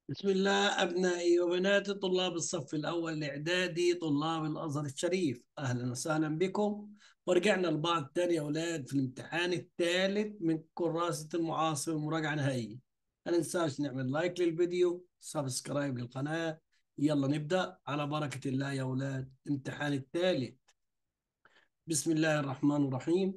بسم الله أبنائي وبناتي طلاب الصف الأول الإعدادي طلاب الأزهر الشريف أهلا وسهلا بكم ورجعنا لبعض تاني يا أولاد في الامتحان الثالث من كراسة المعاصر المراجعة النهائية ما ننساش نعمل لايك للفيديو سبسكرايب للقناة يلا نبدأ على بركة الله يا أولاد الامتحان الثالث بسم الله الرحمن الرحيم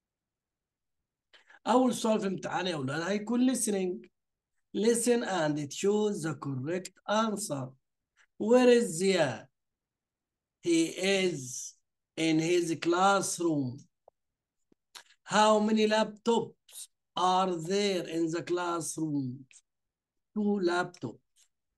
أول سؤال في الامتحان يا أولاد هيكون listening Listen and choose the correct answer. Where is Ziad? He is in his classroom. How many laptops are there in the classroom? Two laptops.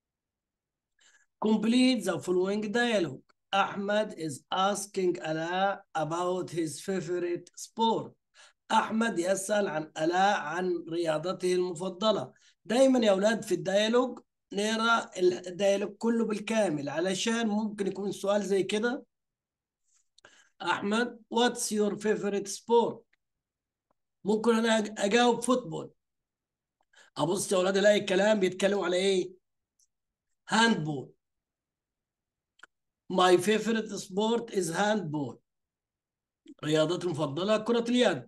Complete the following dialogue. Ahmed is asking Ala about his favorite sport. أحمد يسأل عن آلاء عن رياضته المفضلة دايما يا أولاد في الديالوج نقرا الديالوج كله بالكامل علشان ممكن يكون سؤال زي كده أحمد what's your favorite sport ممكن أنا أجاوب فوتبول أبص يا أولاد ألاقي الكلام بيتكلموا على إيه هاندبول my favorite sport is handball رياضتي المفضلة كرة اليد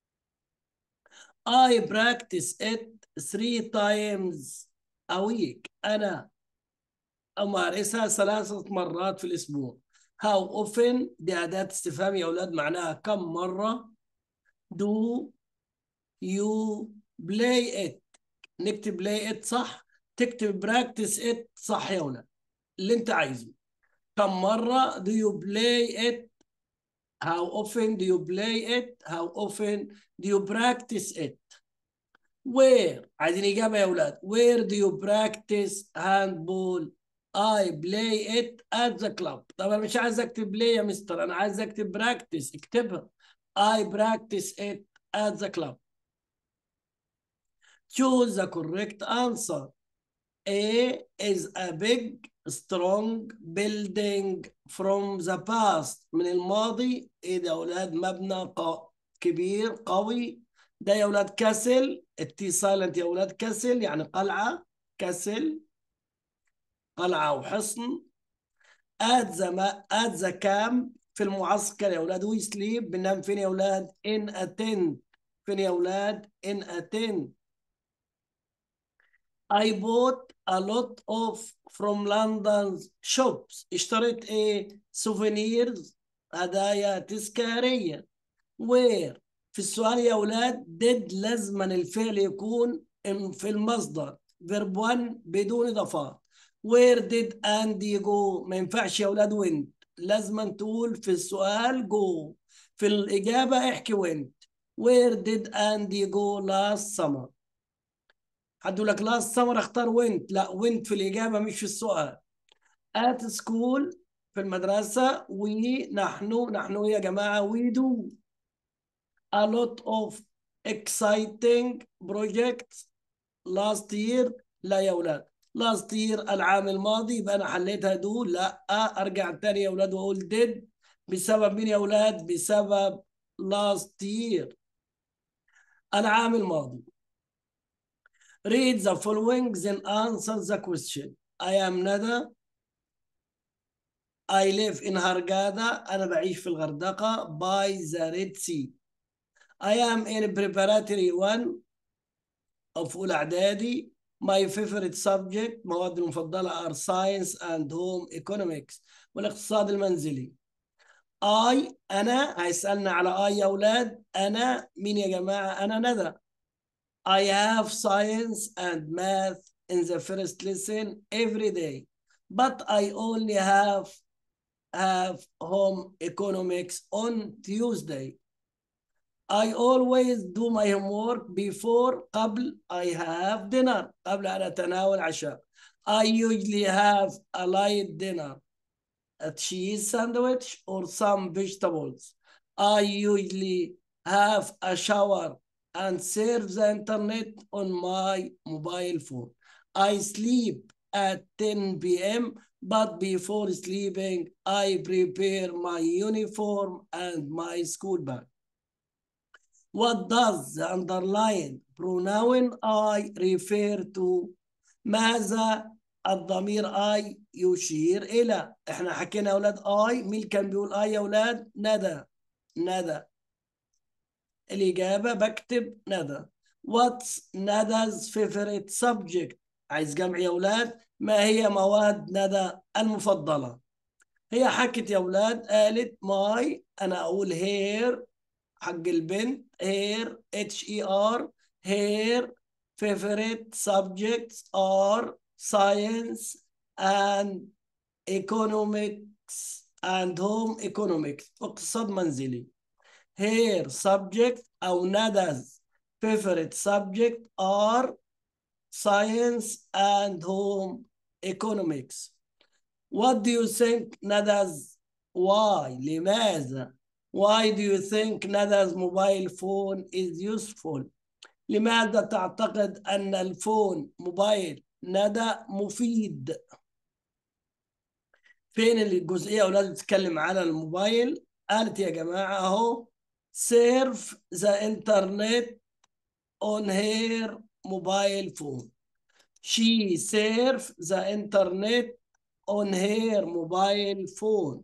I practice it three times a week. أنا أمارسها ثلاثة مرات في الأسبوع. How often دي أداة استفهام يا أولاد معناها كم مرة do you play it نكتب play it صح تكتب practice it صح يا أولاد اللي أنت عايزه كم مرة do you play it How often do you play it? How often do you practice it? Where? عايزين إجابة يا أولاد. Where do you practice handball? I play it at the club. طبعا مش عايز أكتب play يا مستر أنا عايز أكتب practice اكتبها. I practice it at the club. Choose the correct answer. A is a big strong building from the past من الماضي ايه ده يا اولاد مبنى ق... كبير قوي ده يا اولاد كسل التي سايلنت يا اولاد كسل يعني قلعه كسل قلعه وحصن at the ما at the camp في المعسكر يا اولاد وي سليب بننام فين يا اولاد in a tent فين يا اولاد in a tent I bought a lot of from London's shops اشتريت ايه souvenirs هدايا تذكارية where في السؤال يا اولاد did لازما الفعل يكون في المصدر verb 1 بدون اضافات where did Andy go ما ينفعش يا اولاد went لازما تقول في السؤال go في الاجابة احكي went where did Andy go last summer حد يقول لك لاست سمر اختار وينت لا وينت في الاجابه مش في السؤال at school في المدرسه وي نحن نحن يا جماعه we do a lot of exciting projects last year لا يا اولاد last year العام الماضي يبقى انا حليتها دو لا ارجع تاني يا اولاد واقول did بسبب مين يا اولاد بسبب last year العام الماضي Read the following, then answer the question. I am Nada. I live in Hargada. أنا بعيش في الغردقة. By the Red Sea. I am in preparatory one of أولى إعدادي. My favorite subject مواد المفضلة are science and home economics والاقتصاد المنزلي. I أنا هيسألنا على I يا أولاد. أنا مين يا جماعة؟ أنا ندى. I have science and math in the first lesson every day, but I only have have home economics on Tuesday. I always do my homework before قبل I have dinner قبل أن أتناول عشاء. I usually have a light dinner, a cheese sandwich or some vegetables. I usually have a shower and surf the internet on my mobile phone. I sleep at 10 p.m. but before sleeping, I prepare my uniform and my school bag. What does the underlined pronoun I refer to ماذا الضمير اي يشير الى احنا حكينا يا اولاد اي مين كان بيقول اي يا اولاد ندى ندى الاجابه بكتب ندى what's ندى's favorite subject عايز جمع يا اولاد ما هي مواد ندى المفضله هي حكت يا اولاد قالت ماي انا اقول هير حق البنت هير اتش اي ار هير favorite subjects are science and economics and home economics اقتصاد منزلي her subject أو ندى's favorite subject are science and home economics what do you think ندى's why لماذا why do you think ندى's mobile phone is useful لماذا تعتقد أن الفون موبايل ندى مفيد فين الجزئية أولاد بتتكلم على الموبايل قالت يا جماعة أهو سيرف ذا انترنت on her mobile phone she surf the internet on her mobile phone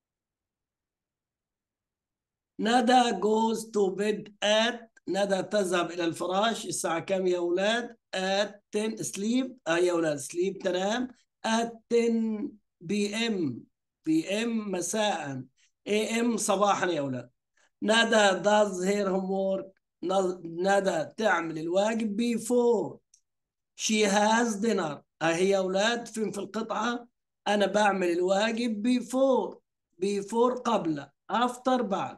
ندى goes to bed at ندى تذهب إلى الفراش الساعة كم يا أولاد؟ at 10 sleep آه يا أولاد sleep تنام at 10 p.m. p.m. مساء a.m. صباحا يا أولاد ندى does her homework ندى تعمل الواجب before she has dinner أهي يا أولاد فين في القطعة أنا بعمل الواجب before before قبل after بعد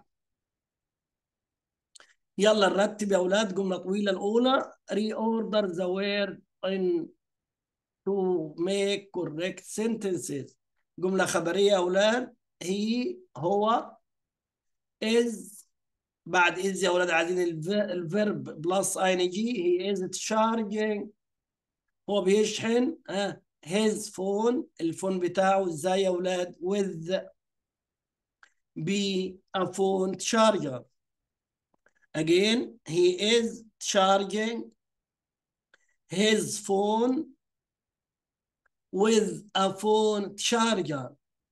يلا نرتب يا اولاد جمله طويله الاولى reorder the word in to make correct sentences جمله خبريه يا اولاد هي هو is بعد is يا اولاد عايزين الفيرب بلس اي ان جي هي is charging هو بيشحن ها his phone الفون بتاعه ازاي يا اولاد with be a phone charger Again, he is charging his phone with a phone charger.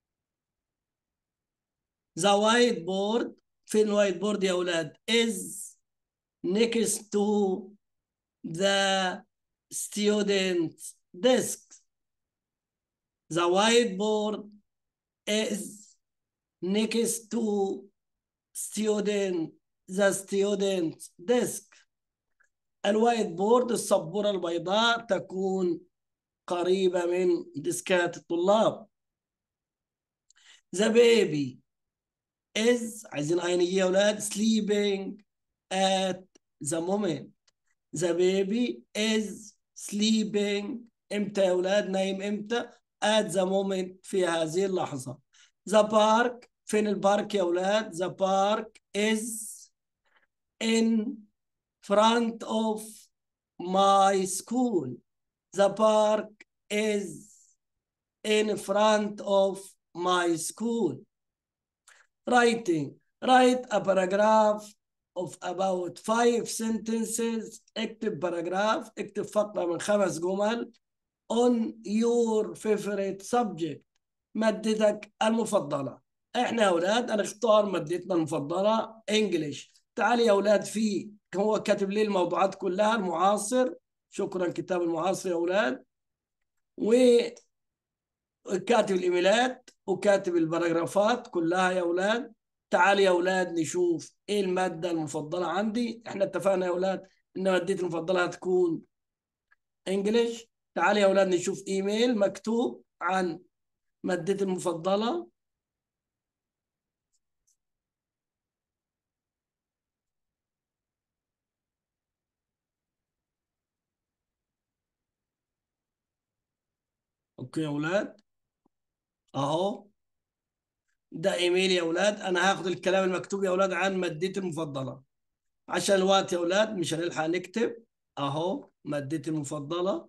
The whiteboard فين الوايت يا أولاد is next to the student desk. The whiteboard is next to student the student desk الوايت بورد السبورة البيضاء تكون قريبة من ديسكات الطلاب the baby is عايزين عيني يا أولاد sleeping at the moment the baby is sleeping امتى يا أولاد نايم امتى at the moment في هذه اللحظة the park فين البارك يا أولاد the park is in front of my school. The park is in front of my school. Writing. Write a paragraph of about five sentences. اكتب paragraph. اكتب فقرة من خمس جمل on your favorite subject. مادتك المفضلة. احنا يا اولاد انا اختار مادتنا المفضلة انجلش. تعالي يا اولاد في هو كاتب لي الموضوعات كلها المعاصر شكرا كتاب المعاصر يا اولاد وكاتب الايميلات وكاتب الباراجرافات كلها يا اولاد تعالي يا اولاد نشوف ايه الماده المفضله عندي احنا اتفقنا يا اولاد ان مادتي المفضله هتكون انجليش تعالي يا اولاد نشوف ايميل مكتوب عن مادتي المفضله اوكي يا اولاد اهو ده ايميل يا اولاد انا هاخد الكلام المكتوب يا اولاد عن مادتي المفضله عشان الوقت يا اولاد مش هنلحق نكتب اهو مادتي المفضله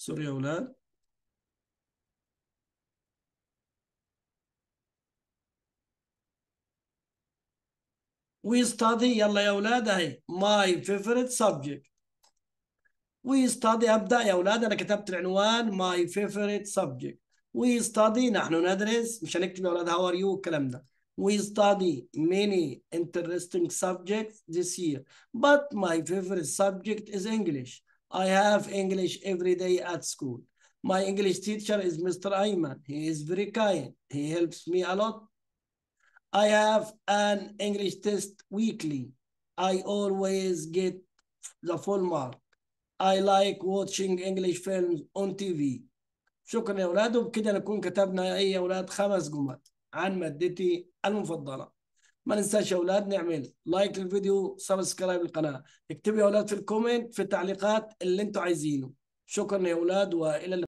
سوري يا اولاد we study يلا يا اولاد اهي my favorite subject we study ابدا يا اولاد انا كتبت العنوان my favorite subject we study نحن ندرس مش هنكتب يا اولاد how are you الكلام ده we study many interesting subjects this year but my favorite subject is English I have English every day at school my English teacher is Mr. Ayman he is very kind he helps me a lot I have an English test weekly. I always get the full mark. I like watching English films on TV. شكرا يا أولاد وبكده نكون كتبنا أي يا أولاد خمس جمل عن مادتي المفضلة. ما ننساش يا أولاد نعمل لايك للفيديو سبسكرايب للقناة. اكتبوا يا أولاد في الكومنت في التعليقات اللي أنتوا عايزينه. شكرا يا أولاد وإلى اللقاء.